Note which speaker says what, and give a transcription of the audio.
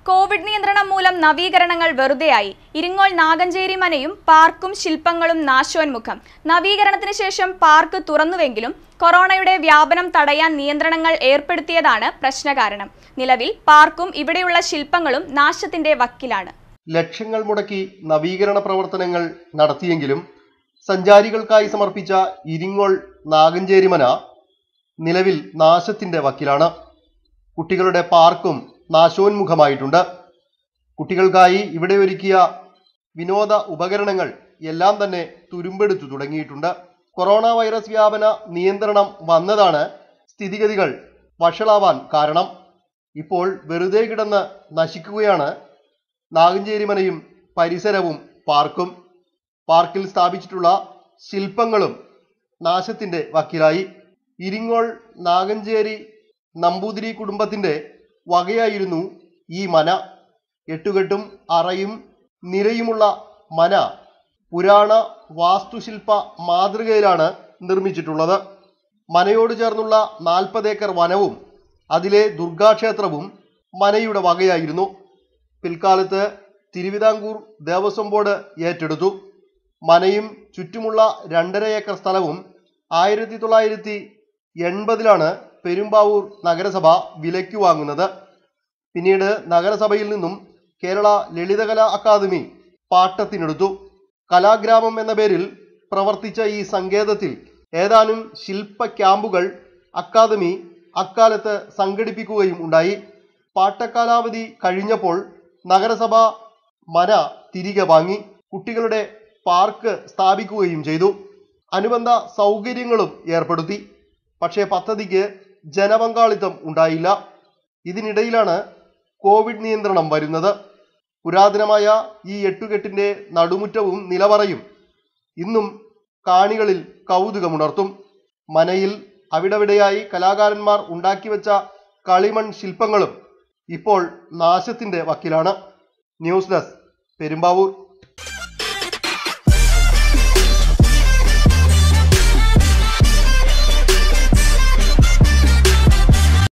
Speaker 1: Covid നിയന്ത്രണം മൂലം നവീകരണങ്ങൾ വെറുതെയായി ഇരിങ്ങോൾ നാഗഞ്ചേരി മനയും പാർക്കും ശില്പങ്ങളും നാശോന്മുഖം നവീകരണത്തിന് ശേഷം പാർക്ക് തുറന്നുവെങ്കിലും കൊറോണയുടെ വ്യാപനം തടയാൻ നിയന്ത്രണങ്ങൾ ഏർപ്പെടുത്തിയതാണ് പ്രശ്നകാരണം നിലവിൽ പാർക്കും ഇവിടെയുള്ള ശില്പങ്ങളും നാശത്തിന്റെ വക്കിലാണ്
Speaker 2: ലക്ഷങ്ങൾ മുടക്കി നവീകരണ പ്രവർത്തനങ്ങൾ നടത്തിയെങ്കിലും സഞ്ചാരികൾക്കായി സമർപ്പിച്ച ഇരിങ്ങോൾ നാഗഞ്ചേരിമന നിലവിൽ നാശത്തിന്റെ വക്കിലാണ് കുട്ടികളുടെ പാർക്കും നാശോന്മുഖമായിട്ടുണ്ട് കുട്ടികൾക്കായി ഇവിടെ ഒരുക്കിയ വിനോദ ഉപകരണങ്ങൾ എല്ലാം തന്നെ തുരുമ്പെടുത്തു തുടങ്ങിയിട്ടുണ്ട് കൊറോണ വൈറസ് വ്യാപന നിയന്ത്രണം വന്നതാണ് സ്ഥിതിഗതികൾ വഷളാവാൻ കാരണം ഇപ്പോൾ വെറുതെ കിടന്ന് നശിക്കുകയാണ് നാഗഞ്ചേരിമനയും പരിസരവും പാർക്കും പാർക്കിൽ സ്ഥാപിച്ചിട്ടുള്ള ശില്പങ്ങളും നാശത്തിന്റെ വക്കിലായി ഇരിങ്ങോൾ നാഗഞ്ചേരി നമ്പൂതിരി കുടുംബത്തിന്റെ വകയായിരുന്നു ഈ മന എട്ടുകെട്ടും അറയും നിരയുമുള്ള മന പുരാണ വാസ്തുശില്പ മാതൃകയിലാണ് നിർമ്മിച്ചിട്ടുള്ളത് മനയോട് ചേർന്നുള്ള നാൽപ്പത് ഏക്കർ വനവും അതിലെ ദുർഗാക്ഷേത്രവും മനയുടെ വകയായിരുന്നു പിൽക്കാലത്ത് തിരുവിതാംകൂർ ദേവസ്വം ബോർഡ് ഏറ്റെടുത്തു മനയും ചുറ്റുമുള്ള രണ്ടര ഏക്കർ സ്ഥലവും ആയിരത്തി തൊള്ളായിരത്തി എൺപതിലാണ് പെരുമ്പാവൂർ നഗരസഭ വിലയ്ക്ക് വാങ്ങുന്നത് പിന്നീട് നഗരസഭയിൽ നിന്നും കേരള ലളിതകലാ അക്കാദമി പാട്ടത്തിനെടുത്തു കലാഗ്രാമം എന്ന പേരിൽ പ്രവർത്തിച്ച ഈ സങ്കേതത്തിൽ ഏതാനും ശില്പ ക്യാമ്പുകൾ അക്കാദമി അക്കാലത്ത് സംഘടിപ്പിക്കുകയും ഉണ്ടായി പാട്ടക്കാലാവധി കഴിഞ്ഞപ്പോൾ നഗരസഭ മന തിരികെ വാങ്ങി കുട്ടികളുടെ പാർക്ക് സ്ഥാപിക്കുകയും ചെയ്തു അനുബന്ധ സൗകര്യങ്ങളും ഏർപ്പെടുത്തി പക്ഷേ പദ്ധതിക്ക് ജനപങ്കാളിത്തം ഉണ്ടായില്ല ഇതിനിടയിലാണ് കോവിഡ് നിയന്ത്രണം വരുന്നത് പുരാതനമായ ഈ എട്ടുകെട്ടിന്റെ നടുമുറ്റവും നിലവറയും ഇന്നും കാണികളിൽ കൗതുകമുണർത്തും മനയിൽ അവിടവിടെയായി കലാകാരന്മാർ ഉണ്ടാക്കിവെച്ച കളിമൺ ശില്പങ്ങളും ഇപ്പോൾ നാശത്തിന്റെ വക്കിലാണ് ന്യൂസ് ഡെസ്ക് പെരുമ്പാവൂർ